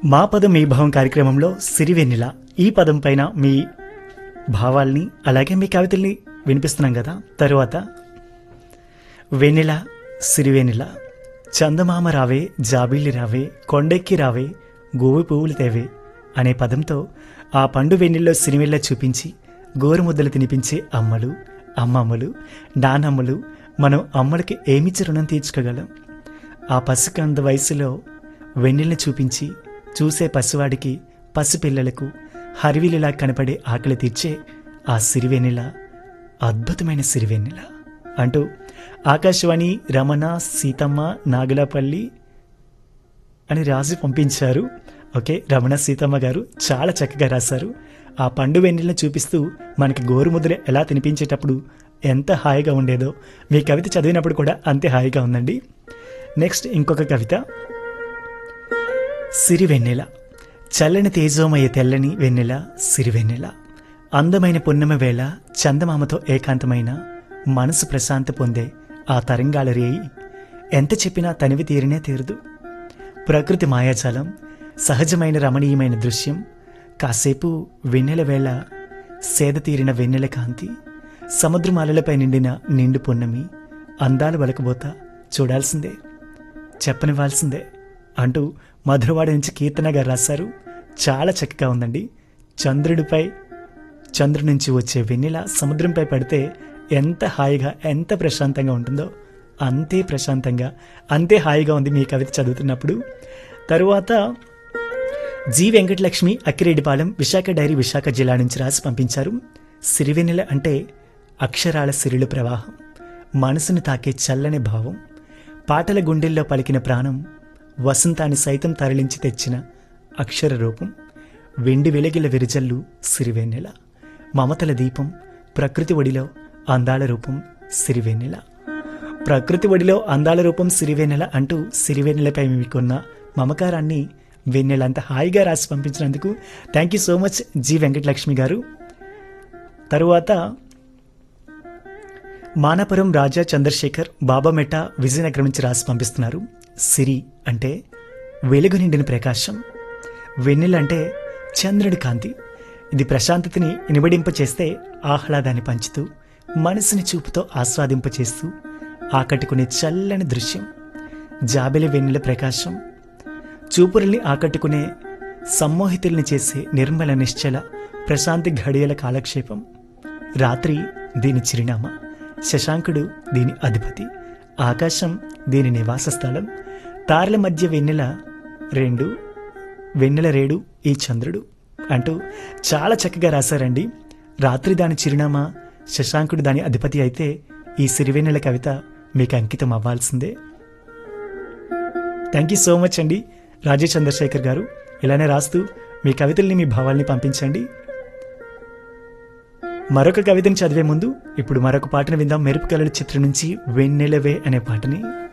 మా పదం మీ భావం కార్యక్రమంలో సిరివెన్నెల ఈ పదం పైన మీ భావాల్ని అలాగే మీ కవితల్ని వినిపిస్తున్నాం కదా తరువాత వెన్నెల సిరివెన్నెల చందమామ రావే జాబిల్లి రావే కొండెక్కి రావే గోవి పువ్వులు తేవే అనే పదంతో ఆ పండు వెన్నెల్లో సిరివెల్ల చూపించి గోరుముద్దలు తినిపించే అమ్మలు అమ్మమ్మలు నానమ్మలు మనం అమ్మలకి ఏమిచ్చి రుణం తీర్చుకోగలం ఆ పసికంద వయసులో వెన్నెల్ని చూపించి చూసే పసివాడికి పసిపిల్లలకు హరివిలిలా కనపడే ఆకలి తీర్చే ఆ సిరివెన్నెల అద్భుతమైన సిరివెన్నెల అంటూ ఆకాశవాణి రమణ సీతమ్మ నాగలపల్లి అని రాసి పంపించారు ఓకే రమణ సీతమ్మ గారు చాలా చక్కగా రాశారు ఆ పండు వెన్నెలను చూపిస్తూ మనకి గోరుముద్ర ఎలా తినిపించేటప్పుడు ఎంత హాయిగా ఉండేదో మీ కవిత చదివినప్పుడు కూడా అంతే హాయిగా ఉందండి నెక్స్ట్ ఇంకొక కవిత సిరివెన్నెల చల్లని తేజోమయ తెల్లని వెన్నెల సిరివెన్నెల అందమైన పున్నమ వేళ చందమామతో ఏకాంతమైన మనసు ప్రశాంతి పొందే ఆ తరంగాల రేయి ఎంత చెప్పినా తనివి తీరినే తీరదు ప్రకృతి మాయాజాలం సహజమైన రమణీయమైన దృశ్యం కాసేపు వెన్నెల వేళ సేద తీరిన వెన్నెల కాంతి సముద్రమాలలపై నిండిన నిండు పున్నమి అందాలు వలకబోతా చూడాల్సిందే చెప్పనివ్వాల్సిందే అంటూ మధురవాడ నుంచి కీర్తనగా రాశారు చాలా చక్కగా ఉందండి చంద్రుడిపై చంద్రుడి నుంచి వచ్చే వెన్నెల సముద్రంపై పడితే ఎంత హాయిగా ఎంత ప్రశాంతంగా ఉంటుందో అంతే ప్రశాంతంగా అంతే హాయిగా ఉంది మీ కవిత చదువుతున్నప్పుడు తరువాత జి వెంకటలక్ష్మి అక్కిరెడ్డిపాలెం విశాఖ డైరీ విశాఖ జిల్లా నుంచి రాసి పంపించారు సిరివెన్నెల అంటే అక్షరాల సిరుల ప్రవాహం మనసును తాకే చల్లని భావం పాటల గుండెల్లో పలికిన ప్రాణం వసంతాన్ని సైతం తరలించి తెచ్చిన అక్షర రూపం వెండి వెలిగిల విరజల్లు సిరివెన్నెల మమతల దీపం ప్రకృతి ఒడిలో అందాల రూపం సిరివెన్నెల ప్రకృతి ఒడిలో అందాల రూపం సిరివెన్నెల అంటూ సిరివెన్నెలపై మీకున్న మమకారాన్ని వెన్నెలంత హాయిగా రాసి పంపించినందుకు thank you so much G Venkatalakshmi గారు తరువాత మానపురం రాజా చంద్రశేఖర్ బాబామెట విజయనగరం నుంచి రాసి పంపిస్తున్నారు సిరి అంటే వెలుగు నిండిన ప్రకాశం వెన్నెల అంటే చంద్రుడి కాంతి ఇది ప్రశాంతతని ఇనుబడింప చేస్తే ఆహ్లాదాన్ని పంచుతూ మనసుని చూపుతో ఆస్వాదింపచేస్తూ ఆకట్టుకునే చల్లని దృశ్యం జాబెలి వెన్నెల ప్రకాశం చూపుల్ని ఆకట్టుకునే సమ్మోహితుల్ని చేసే నిర్మల నిశ్చల ప్రశాంతి ఘడియల కాలక్షేపం రాత్రి దీని చిరునామా శశాంకుడు దీని అధిపతి ఆకాశం దీని నివాస స్థలం తారల మధ్య వెన్నెల రెండు వెన్నెల రేడు ఈ చంద్రుడు అంటూ చాలా చక్కగా రాశారండి రాత్రి దాని చిరునామా శశాంకుడు దాని అధిపతి అయితే ఈ సిరివెన్నెల కవిత మీకు అంకితం అవ్వాల్సిందే థ్యాంక్ యూ సో మచ్ అండి రాజేష్ చంద్రశేఖర్ గారు ఇలానే రాస్తూ మీ కవితల్ని మీ భావాల్ని పంపించండి మరొక కవితని చదివే ముందు ఇప్పుడు మరొక పాటను విందాం మెరుపు కలల చిత్రం నుంచి వెన్నెలవే అనే పాటని